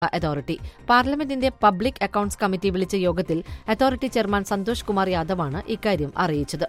Authority പാർലമെന്റിന്റെ public accounts committee വിളിച്ച യോഗത്തിൽ അതോറിറ്റി ചെയർമാൻ സന്തോഷ് കുമാർ യാദവാണ് ഇക്കാര്യം അറിയിച്ചത്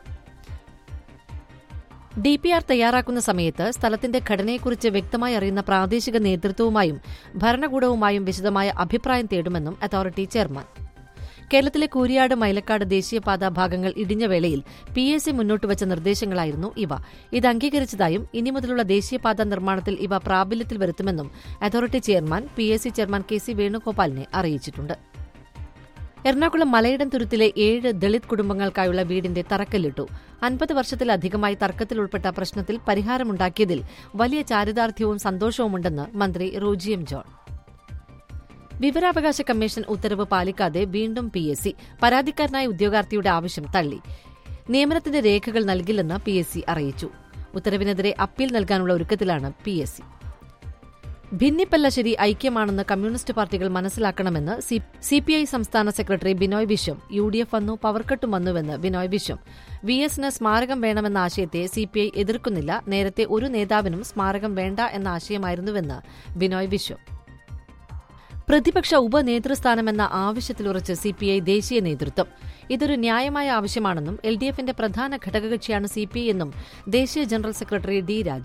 ഡി പി ആർ തയ്യാറാക്കുന്ന സമയത്ത് സ്ഥലത്തിന്റെ ഘടനയെക്കുറിച്ച് വ്യക്തമായി അറിയുന്ന പ്രാദേശിക നേതൃത്വവുമായും ഭരണകൂടവുമായും വിശദമായ അഭിപ്രായം തേടുമെന്നും അതോറിറ്റി ചെയർമാൻ കേരളത്തിലെ കൂരിയാട് മൈലക്കാട് ദേശീയപാത ഭാഗങ്ങൾ ഇടിഞ്ഞ വേളയിൽ പി എസ് സി മുന്നോട്ട് വച്ച നിർദ്ദേശങ്ങളായിരുന്നു ഇവ ഇത് അംഗീകരിച്ചതായും ഇനി മുതലുള്ള ദേശീയപാത നിർമ്മാണത്തിൽ ഇവ പ്രാബല്യത്തിൽ വരുത്തുമെന്നും authority chairman P S C chairman K C വേണുഗോപാലിനെ അറിയിച്ചിട്ടുണ്ട് എറണാകുളം മലയിടം തുരുത്തിലെ ഏഴ് ദളിത് കുടുംബങ്ങൾക്കായുള്ള വീടിന്റെ തറക്കല്ലിട്ടു അൻപത് വർഷത്തിലധികമായി തർക്കത്തിൽ ഉൾപ്പെട്ട പ്രശ്നത്തിൽ പരിഹാരമുണ്ടാക്കിയതിൽ വലിയ ചാരിതാർത്ഥ്യവും സന്തോഷവുമുണ്ടെന്ന് മന്ത്രി റോജി എം ജോൺ വിവരാവകാശ കമ്മീഷൻ ഉത്തരവ് പാലിക്കാതെ വീണ്ടും പി എസ് സി പരാതിക്കാരനായ ഉദ്യോഗാർത്ഥിയുടെ ആവശ്യം തള്ളി നിയമനത്തിന്റെ രേഖകൾ നൽകില്ലെന്ന് പി എസ് സി അറിയിച്ചു ഉത്തരവിനെതിരെ അപ്പീൽ നൽകാനുള്ള ഒരുക്കത്തിലാണ് പി എസ് സി ഭിന്നിപ്പല്ലശ്ശേരി ഐക്യമാണെന്ന് കമ്മ്യൂണിസ്റ്റ് പാർട്ടികൾ മനസ്സിലാക്കണമെന്ന് സിപിഐ സംസ്ഥാന secretary Binoy Viswam U D F വന്നു പവർക്കട്ടും വന്നുവെന്ന് ബിനോയ് വിശ്വം വി എസിന് സ്മാരകം വേണമെന്ന ആശയത്തെ സിപിഐ എതിർക്കുന്നില്ല നേരത്തെ ഒരു നേതാവിനും സ്മാരകം വേണ്ട എന്ന ആശയമായിരുന്നുവെന്ന് ബിനോയ് വിശ്വം പ്രതിപക്ഷ ഉപനേതൃസ്ഥാനമെന്ന ആവശ്യത്തിലുറച്ച് സിപിഐ ദേശീയ നേതൃത്വം ഇതൊരു ന്യായമായ ആവശ്യമാണെന്നും എൽ ഡി എഫിന്റെ പ്രധാന ഘടകകക്ഷിയാണ് സിപിഐ എന്നും ദേശീയ general secretary D Raja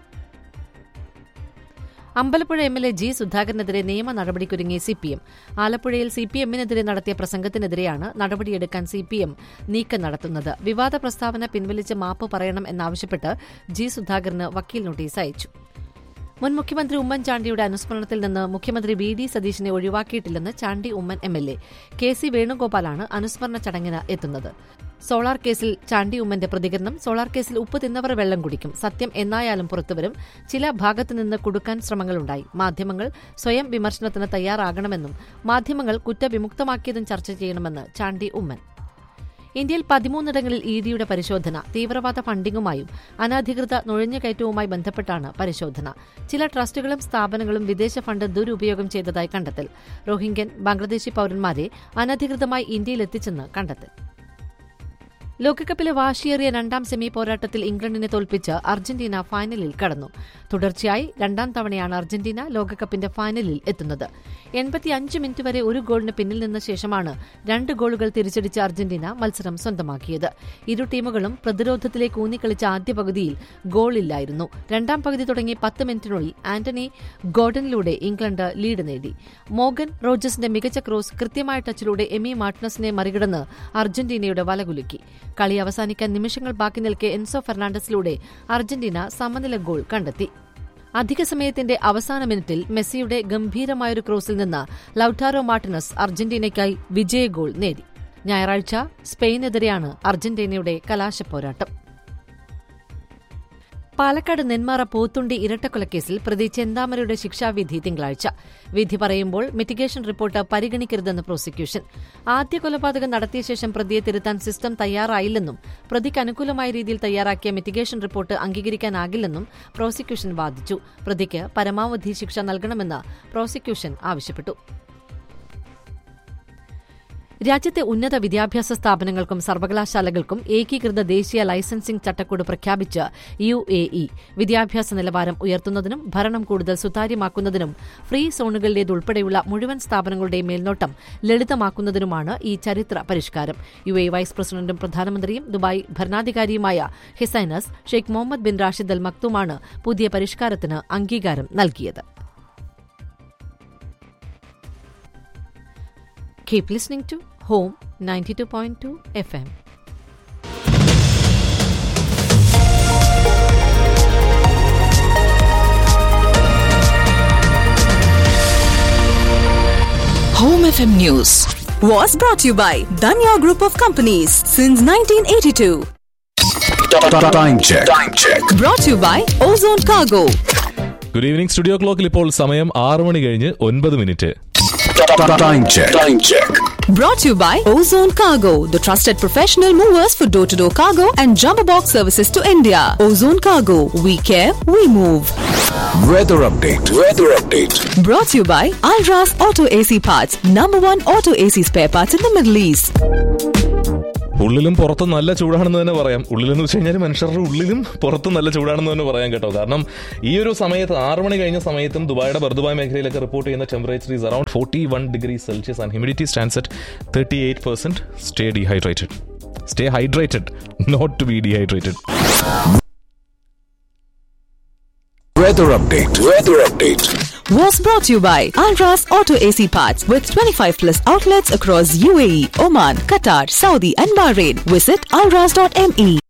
Ambalappuzha M L A G സുധാകരനെതിരെ നിയമ നടപടിക്കൊരുങ്ങി സിപിഎം ആലപ്പുഴയിൽ സിപിഎമ്മിനെതിരെ നടത്തിയ പ്രസംഗത്തിനെതിരെയാണ് നടപടിയെടുക്കാൻ സിപിഎം നീക്കം നടത്തുന്നത് വിവാദ പ്രസ്താവന പിൻവലിച്ച് മാപ്പ് പറയണം എന്നാവശ്യപ്പെട്ട് ജി സുധാകരന് വക്കീൽ നോട്ടീസ് അയച്ചു മുൻ മുഖ്യമന്ത്രി ഉമ്മൻചാണ്ടിയുടെ അനുസ്മരണത്തിൽ നിന്ന് മുഖ്യമന്ത്രി വി ഡി സതീശിനെ ഒഴിവാക്കിയിട്ടില്ലെന്ന് Chandy Oommen M L A K C വേണുഗോപാലാണ് അനുസ്മരണ ചടങ്ങിന് എത്തുന്നത് സോളാർ കേസിൽ ചാണ്ടി ഉമ്മന്റെ പ്രതികരണം സോളാർ കേസിൽ ഉപ്പ് തിന്നവർ വെള്ളം കുടിക്കും സത്യം എന്നായാലും പുറത്തുവരും ചില ഭാഗത്തുനിന്ന് കുടുക്കാൻ ശ്രമങ്ങളുണ്ടായി മാധ്യമങ്ങൾ സ്വയം വിമർശനത്തിന് തയ്യാറാകണമെന്നും മാധ്യമങ്ങൾ കുറ്റവിമുക്തമാക്കിയതും ചർച്ച ചെയ്യണമെന്ന് ചാണ്ടി ഉമ്മൻ ഇന്ത്യയിൽ പതിമൂന്നിടങ്ങളിൽ ഇ ഡിയുടെ പരിശോധന തീവ്രവാദ ഫണ്ടിങ്ങുമായും അനധികൃത നുഴഞ്ഞുകയറ്റവുമായി ബന്ധപ്പെട്ടാണ് പരിശോധന ചില ട്രസ്റ്റുകളും സ്ഥാപനങ്ങളും വിദേശ ഫണ്ട് ദുരുപയോഗം ചെയ്തതായി കണ്ടെത്തൽ റോഹിംഗ്യൻ ബംഗ്ലാദേശി പൌരന്മാരെ അനധികൃതമായി ഇന്ത്യയിലെത്തിച്ചെന്ന് കണ്ടെത്തൽ ലോകകപ്പിലെ വാശിയേറിയ രണ്ടാം സെമി പോരാട്ടത്തിൽ ഇംഗ്ലണ്ടിനെ തോൽപ്പിച്ച് അർജന്റീന ഫൈനലിൽ കടന്നു തുടർച്ചയായി രണ്ടാം തവണയാണ് അർജന്റീന ലോകകപ്പിന്റെ ഫൈനലിൽ എത്തുന്നത് എൺപത്തിയഞ്ച് മിനിറ്റ് വരെ ഒരു ഗോളിന് പിന്നിൽ നിന്ന ശേഷമാണ് രണ്ട് ഗോളുകൾ തിരിച്ചടിച്ച അർജന്റീന മത്സരം സ്വന്തമാക്കിയത് ഇരു ടീമുകളും പ്രതിരോധത്തിലേക്ക് ഊന്നിക്കളിച്ച ആദ്യ പകുതിയിൽ ഗോളില്ലായിരുന്നു രണ്ടാം പകുതി തുടങ്ങി പത്ത് മിനിറ്റിനുള്ളിൽ ആന്റണി ഗോർഡനിലൂടെ ഇംഗ്ലണ്ട് ലീഡ് നേടി മോഗൻ റോജസിന്റെ മികച്ച ക്രോസ് കൃത്യമായ ടച്ചിലൂടെ എമി മാർട്ടിനസിനെ മറികടന്ന് അർജന്റീനയുടെ വലകുലുക്കി കളി അവസാനിക്കാൻ നിമിഷങ്ങൾ ബാക്കി നിൽക്കെ എൻസോ ഫെർണാണ്ടസിലൂടെ അർജന്റീന സമനില ഗോൾ കണ്ടെത്തി അധിക സമയത്തിന്റെ അവസാന മിനിറ്റിൽ മെസ്സിയുടെ ഗംഭീരമായൊരു ക്രോസിൽ നിന്ന് ലൌട്ടാരോ മാർട്ടിനസ് അർജന്റീനയ്ക്കായി വിജയ ഗോൾ നേടി ഞായറാഴ്ച സ്പെയിനെതിരെയാണ് അർജന്റീനയുടെ കലാശപ്പോരാട്ടം പാലക്കാട് നെന്മാറ പോത്തുണ്ടി ഇരട്ടക്കൊലക്കേസിൽ പ്രതി ചെന്താമരയുടെ ശിക്ഷാവിധി തിങ്കളാഴ്ച വിധി പറയുമ്പോൾ മിറ്റിഗേഷൻ റിപ്പോർട്ട് പരിഗണിക്കരുതെന്ന് പ്രോസിക്യൂഷൻ ആദ്യ കൊലപാതകം നടത്തിയ ശേഷം പ്രതിയെ തിരുത്താൻ സിസ്റ്റം തയ്യാറായില്ലെന്നും പ്രതിക്ക് അനുകൂലമായ രീതിയിൽ തയ്യാറാക്കിയ മിറ്റിഗേഷൻ റിപ്പോർട്ട് അംഗീകരിക്കാനാകില്ലെന്നും പ്രോസിക്യൂഷൻ വാദിച്ചു പ്രതിക്ക് പരമാവധി ശിക്ഷ നൽകണമെന്ന് പ്രോസിക്യൂഷൻ ആവശ്യപ്പെട്ടു രാജ്യത്തെ ഉന്നത വിദ്യാഭ്യാസ സ്ഥാപനങ്ങൾക്കും സർവകലാശാലകൾക്കും ഏകീകൃത ദേശീയ ലൈസൻസിംഗ് ചട്ടക്കൂട് പ്രഖ്യാപിച്ച് യു എ ഇ വിദ്യാഭ്യാസ നിലവാരം ഉയർത്തുന്നതിനും ഭരണം കൂടുതൽ സുതാര്യമാക്കുന്നതിനും ഫ്രീ സോണുകളിലേതുൾപ്പെടെയുള്ള മുഴുവൻ സ്ഥാപനങ്ങളുടെയും മേൽനോട്ടം ലളിതമാക്കുന്നതിനുമാണ് ഈ ചരിത്ര പരിഷ്കാരം യു എ വൈസ് പ്രസിഡന്റും പ്രധാനമന്ത്രിയും ദുബായ് ഭരണാധികാരിയുമായ his highness Sheikh Mohammed bin Rashid Al മക്തുമാണ് പുതിയ പരിഷ്കാരത്തിന് അംഗീകാരം നൽകിയത് Keep listening to Home 92.2 FM. Home FM News was brought to you by Danya Group of Companies since 1982. Time check. Time check. Brought to you by Ozone Cargo. Good evening studio ക്ലോക്കിൽ ഇപ്പോൾ സമയം ആറ് മണി കഴിഞ്ഞ് ഒൻപത് minute Time check. Time check. Brought to you by Ozone Cargo, the trusted professional movers for door to door cargo and jumbo box services to India. Ozone Cargo, we care, we move. Weather update. Weather update. Brought to you by Alras Auto AC Parts, number one auto AC spare parts in the Middle East. ഉള്ളിലും പുറത്തും നല്ല ചൂടാണെന്ന് തന്നെ പറയാം ഉള്ളിലെന്ന് വെച്ച് കഴിഞ്ഞാൽ മനുഷ്യരുടെ ഉള്ളിലും പുറത്തും നല്ല ചൂടാണെന്ന് തന്നെ പറയാം കേട്ടോ കാരണം ഈ ഒരു സമയത്ത് ആറ് മണി കഴിഞ്ഞ സമയത്തും ദുബായുടെ ബർദുബായ് മേഖലയിലൊക്കെ റിപ്പോർട്ട് ചെയ്യുന്ന temperature is around forty one degree Celsius and humidity stands at thirty eight percent stay dehydrated stay hydrated not to be dehydrated Weather update. Weather update. Was brought to you by Alras Auto AC Parts with 25 plus outlets across UAE, Oman, Qatar, Saudi, and Bahrain. Visit alras.me.